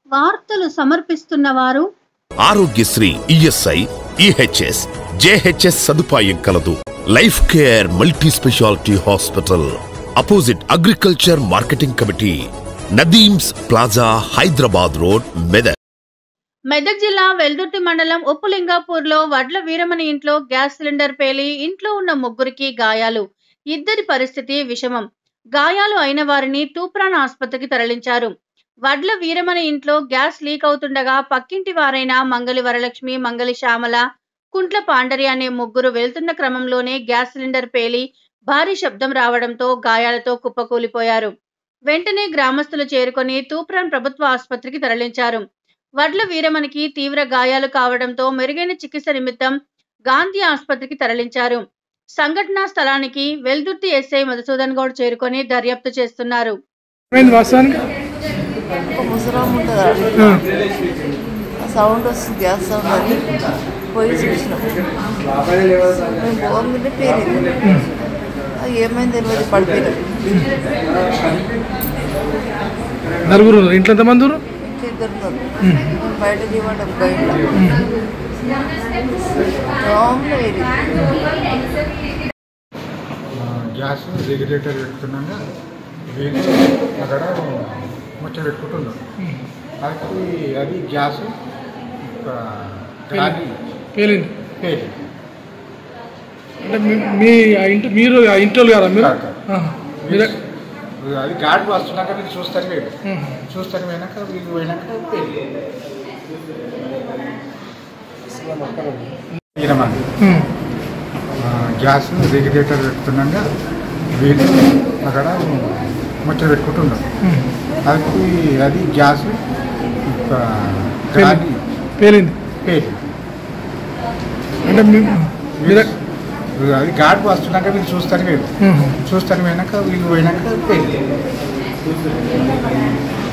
వార్తలు సమర్పిస్తున్న వారు ఆరోగ్యశ్రీ ఈఎస్ఐ ఈహెచ్ఎస్ జేహెచ్ఎస్ సదుపాయం కలదు life care multi speciality hospital opposite agriculture marketing committee Nadeem's plaza Hyderabad road Medak Medak జిల్లా వెల్దుర్తి మండలం ఉప్పులింగాపూర్లో వడ్ల వీరమణి ఇంట్లో గ్యాస్ సిలిండర్ పేలి ఇంట్లో ఉన్న ముగ్గురికి గాయాలు ఇద్దరి పరిస్థితి విషమం గాయాలు అయిన వారిని తూప్రాన్ ఆసుపత్రికి తరలించారు వడ్ల వీరమణి ఇంట్లో గ్యాస్ లీక్ అవుతుండగా పక్కింటి వారైన మంగలి వరలక్ష్మి మంగలి శ్యామల కుంట్ల పాండరి అనే ముగ్గురు వెళ్తున్న క్రమంలోనే గ్యాస్ సిలిండర్ పేలి భారీ శబ్దం రావడంతో గాయాలతో కుప్పకూలిపోయారు వెంటనే గ్రామస్తులు చేరుకొని తూప్రాన్ ప్రభుత్వ ఆసుపత్రికి తరలించారు వడ్ల వీరమణికి తీవ్ర గాయాలు కావడంతో మెరుగైన చికిత్స నిమిత్తం గాంధీ ఆసుపత్రికి తరలించారు సంఘటనా స్థలానికి వెల్దుర్తి ఎస్ఐ మధుసూదన్ గౌడ్ చేరుకొని దర్యాప్తు చేస్తున్నారు ఏమైంది వాస్తవానికి ఒక ముసరాం ఉంటుంది ఆడ. ఆ, ఆ సౌండ్ వస్తుంది గ్యాస్ సౌండ్ అని పోయి చూసినాం మేము పోగానే పేరింది అది ఏమైంది తెలియదు పడిపోయినాం నలుగురు ఉన్నారు. ఇంట్లో ఎంతమంది ఉన్నారు? ఇంకా ఇద్దరు ఉన్నారు మేము బయట దిగడం బయట రాంగ్లో వేరింది గ్యాస్ రెగ్యులేటర్ పెట్టుకున్నాక వీళ్ళు అక్కడ ముచ్చ పెట్టుకుంటున్నారు అది అది గ్యాస్ ఒక గాలి పేలింది పేలి అంటే మీ- మీ ఆ ఇంటి మీరు ఆ ఇంట్లో కదా మీరు కాదు, కాదు. ఆహా. మీరే అది గాడి వస్తున్నాక వీళ్ళు చూస్తారు వీళ్ళు ఆహా. చూస్తారు పోయినాక వీళ్ళు పోయినాక పేలి ఈయనమంది ఉమ్. గ్యాస్ రెగ్యులేటర్ పెట్టుకున్నాక వీళ్ళు అక్కడ ముచ్చ పెట్టుకుంటున్నారు ఉమ్. అది అది గ్యాస్ ఒక గాలి పేలింది పేలి అంటే మీ- మీరే అది గాడి వస్తున్నాక వీళ్ళు చూస్తారు వీళ్ళు ఆహా. చూస్తారు పోయినాక వీళ్ళు పోయినాక పేలి